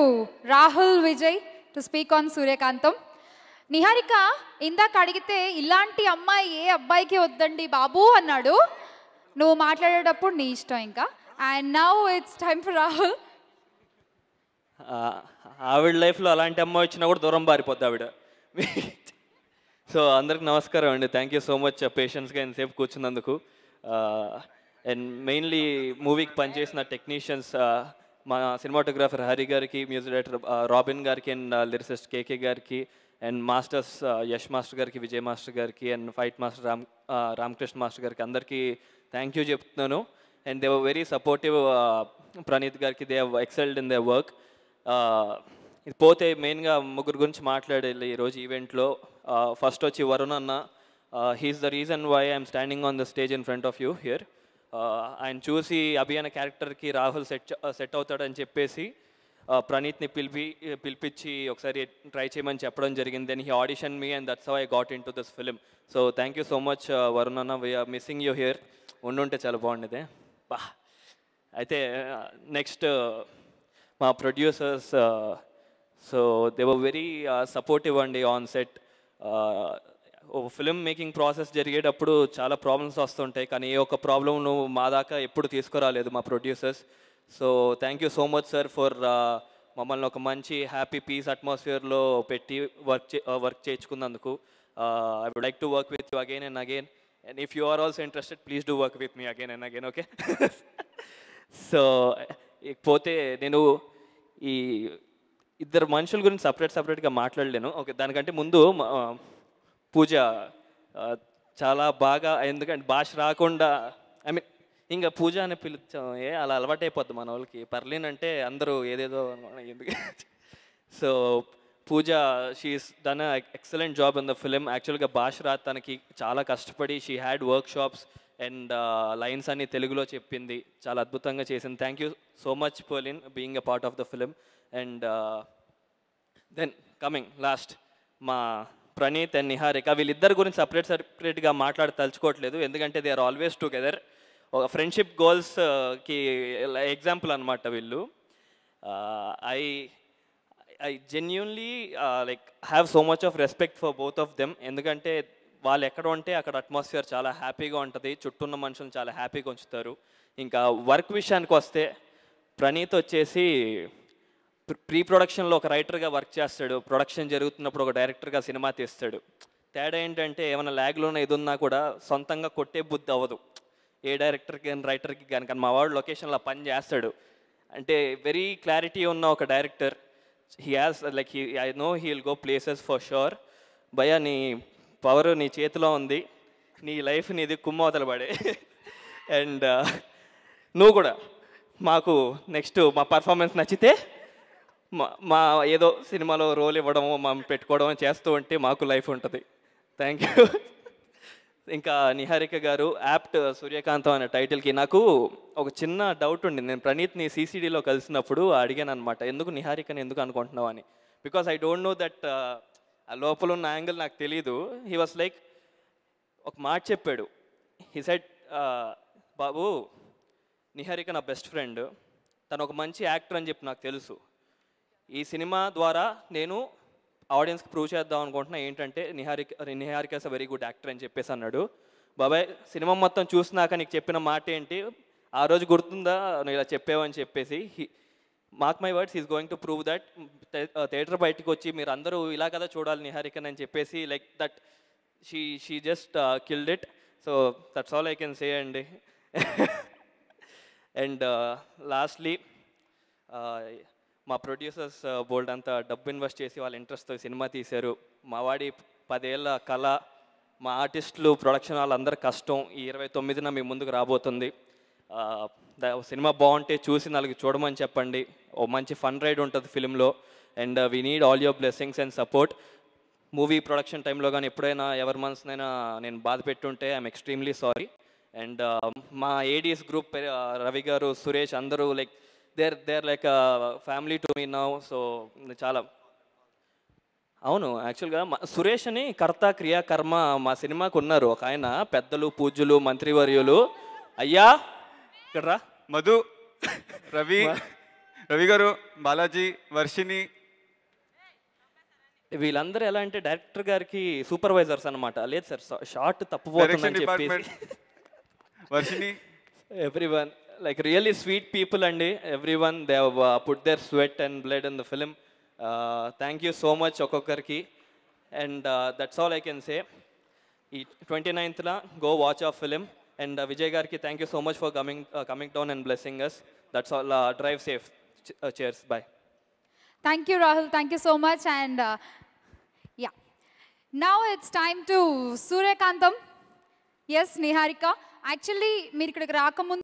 Rahul Vijay to speak on Suryakantham Niharika ఇందాక అడిగితే ఇలాంటి అమ్మాయి ఏ అబ్బాయికి వద్దండి బాబు అన్నాడు నువ్వు మాట్లాడేటప్పుడు నీ ఇష్టం ఇంకా and now it's time for Rahul ఆ, ఆవిడ లైఫ్లో అలాంటి అమ్మాయి వచ్చినా కూడా దూరం పారిపోద్ది ఆవిడ సో అందరికి నమస్కారం అండి థ్యాంక్ యూ సో మచ్ పేషెన్స్గా ఎంతసేపు కూర్చున్నందుకు అండ్ మెయిన్లీ మూవీకి పనిచేసిన టెక్నీషియన్స్ మా సినిమాటోగ్రాఫర్ హరి గారికి మ్యూజిక్ డైరెక్టర్ రాబిన్ గారికి అండ్ లిరిసిస్ట్ కేకే గారికి అండ్ మాస్టర్స్ యష్ మాస్టర్ గారికి విజయ్ మాస్టర్ గారికి అండ్ ఫైట్ మాస్టర్ రామ్ ఆ, రామకృష్ణ మాస్టర్ గారికి అందరికీ థ్యాంక్ యూ చెప్తున్నాను and they very supportive Praneeth గారికి they excelled in the work ఇది పోతే మెయిన్గా ముగ్గురు గురించి మాట్లాడాలి ఈరోజు ఈవెంట్లో ఫస్ట్ వచ్చి వరుణ్ అన్న he's the reason why I'm standing on the stage in front of you here ఆయన చూసి అభి అనే క్యారెక్టర్కి రాహుల్ సెట్ సెట్ అవుతాడని చెప్పేసి uh, ప్రణీత్ని పిలిపి పిలిపించి ఒకసారి ట్రై చేయమని చెప్పడం జరిగింది then he audition me and that's I got into this film so thank you so much Varun అన్న వీఆర్ మిస్సింగ్ యూ హియర్ ఉండుంటే చాలా బాగుండేది బా అయితే నెక్స్ట్ మా producers so they were very supportive అండి ఆన్ సెట్ ఒక ఫిల్మ్ మేకింగ్ ప్రాసెస్ జరిగేటప్పుడు చాలా ప్రాబ్లమ్స్ వస్తుంటాయి కానీ ఏ ఒక్క ప్రాబ్లం నువ్వు మా దాకా ఎప్పుడు తీసుకురాలేదు మా producers so thank you so much sir for మమ్మల్ని ఒక మంచి హ్యాపీ పీస్ అట్మాస్ఫియర్లో పెట్టి వర్క్ వర్క్ చేయించుకున్నందుకు I would like to work with you again and again and if you are also interested please do work with me again and again okay so పోతే నేను ఈ ఇద్దరు మనుషుల గురించి సపరేట్ సపరేట్గా మాట్లాడలేను ఓకే దానికంటే ముందు మ- ఆ, పూజ ఆ, చాలా బాగా ఎందుకంటే భాష రాకుండా ఐ మీన్ ఇంకా పూజ అని పిలుచాం ఏ అలా అలవాటైపోద్ది మన వాళ్ళకి పర్లీన్ అంటే అందరూ ఏదేదో అనుకున్నా, ఎందుకు so Pooja she's done excellent job in the film యాక్చువల్గా భాష రాత్ తనకి చాలా కష్టపడి she had workshops and lines అన్ని తెలుగులో చెప్పింది చాలా అద్భుతంగా చేసింది thank you so much Pearlin being a part of the film and then coming last మా ప్రణీత్ అండ్ నిహారిక వీళ్ళిద్దరి గురించి సపరేట్ సపరేట్గా మాట్లాడి తలుచుకోవట్లేదు ఎందుకంటే దే ఆర్ ఆల్వేస్ టుగెదర్ ఒక ఫ్రెండ్షిప్ గోల్స్కి ఎగ్జాంపుల్ అనమాట వీళ్ళు I I genuinely like have so much of respect for both of them ఎందుకంటే వాళ్ళు ఎక్కడ ఉంటే అక్కడ అట్మాస్ఫియర్ చాలా హ్యాపీగా ఉంటుంది చుట్టూ ఉన్న మనుషులు చాలా హ్యాపీగా ఉంచుతారు ఇంకా వర్క్ విషయానికి వస్తే ప్రణీత్ వచ్చేసి ప్రీ ప్రొడక్షన్లో ఒక రైటర్గా వర్క్ చేస్తాడు ప్రొడక్షన్ జరుగుతున్నప్పుడు ఒక డైరెక్టర్గా సినిమా తీస్తాడు తేడా ఏంటంటే ఏమైనా ల్యాగ్లోనే ఇది ఉన్నా కూడా సొంతంగా కొట్టే బుద్ధి అవ్వదు ఏ డైరెక్టర్కి కానీ రైటర్కి కానీ కానీ మా వాడు లొకేషన్లో పని చేస్తాడు అంటే వెరీ క్లారిటీ ఉన్న ఒక director he has like he I know he will go places for sure భయ నీ పవర్ నీ చేతిలో ఉంది నీ లైఫ్ నీది కుమ్మవతలు పడే అండ్ నువ్వు కూడా మాకు నెక్స్ట్ మా పర్ఫార్మెన్స్ నచ్చితే మా మా ఏదో సినిమాలో రోల్ ఇవ్వడము మనం పెట్టుకోవడం చేస్తూ ఉంటే మాకు లైఫ్ ఉంటుంది థ్యాంక్ యూ ఇంకా నిహారిక గారు యాప్ట్ సూర్యకాంతం అనే టైటిల్కి నాకు ఒక చిన్న డౌట్ ఉండింది నేను ప్రణీత్ని సీసీడీలో కలిసినప్పుడు అడిగాను అనమాట ఎందుకు నిహారికని ఎందుకు అనుకుంటున్నావు అని because I don't know that ఆ లోపల ఉన్న యాంగిల్ నాకు తెలీదు హీ వాస్ లైక్ ఒక మాట చెప్పాడు హీ సెడ్ బాబు నిహారిక నా బెస్ట్ ఫ్రెండ్ తను ఒక మంచి యాక్టర్ అని చెప్పి నాకు తెలుసు ఈ సినిమా ద్వారా నేను ఆడియన్స్కి ప్రూవ్ చేద్దాం అనుకుంటున్నా ఏంటంటే Niharika Niharika is a very good actor అని చెప్పేసి అన్నాడు బాబాయ్ సినిమా మొత్తం చూసినాక నీకు చెప్పిన మాట ఏంటి ఆ రోజు గుర్తుందా నువ్వు ఇలా చెప్పావని చెప్పేసి mark my words is going to prove that theatre బయటకు వచ్చి మీరు అందరూ ఇలా కదా చూడాలి నిహారికన్ అని చెప్పేసి like that she she just killed it so that's all I can say అండి అండ్ లాస్ట్లీ మా ప్రొడ్యూసర్స్ బోల్డ్ అంతా డబ్బు ఇన్వెస్ట్ చేసి వాళ్ళ ఇంట్రెస్ట్తో సినిమా తీశారు మా వాడి పదేళ్ళ కళ మా ఆర్టిస్టులు ప్రొడక్షన్ వాళ్ళందరి కష్టం ఈ ఇరవై తొమ్మిదిన మీ ముందుకు రాబోతుంది ఆ, ద- సినిమా బాగుంటే చూసి నలుగురు చూడమని చెప్పండి ఓ మంచి ఫన్ రైడ్ ఉంటుంది ఫిలింలో and we need all your blessings and support movie production టైంలో కానీ ఎప్పుడైనా ఎవరి మనసునైనా నేను బాధ పెట్టుంటే ఐఎమ్ ఎక్స్ట్రీమ్లీ సారీ అండ్ మా ఏడిఎస్ గ్రూప్ రవి గారు సురేష్ అందరూ like there there like family to me now so చాలా అవును యాక్చువల్గా మా సురేష్ అని కర్త క్రియా కర్మ మా సినిమాకు ఉన్నారు ఒక ఆయన పెద్దలు పూజ్యులు మంత్రివర్యులు అయ్యా ఇక్కడ రా మధు రవి రవి గారు బాలాజీ వర్షిని వీళ్ళందరూ ఎలా అంటే డైరెక్టర్ గారికి సూపర్వైజర్స్ అనమాట లేదు సార్ షార్ట్ డైరెక్షన్ తప్పుపోతుందని డిపార్ట్మెంట్ చెప్పేసి Varshini everyone like really sweet people అండి everyone they put their sweat and blood in the film thank you so much ఒక్కొక్కరికి and that's all I can say ఈ twenty నైన్త్లో go watch of film and Vijay గారికి thank you so much for coming coming down and blessing us that's all drive safe cheers bye Thank you, Rahul. Thank you so much. And uh, yeah, now it's time to Suryakantam. Yes, Niharika. Actually, మీరు ఇక్కడికి రాకముందు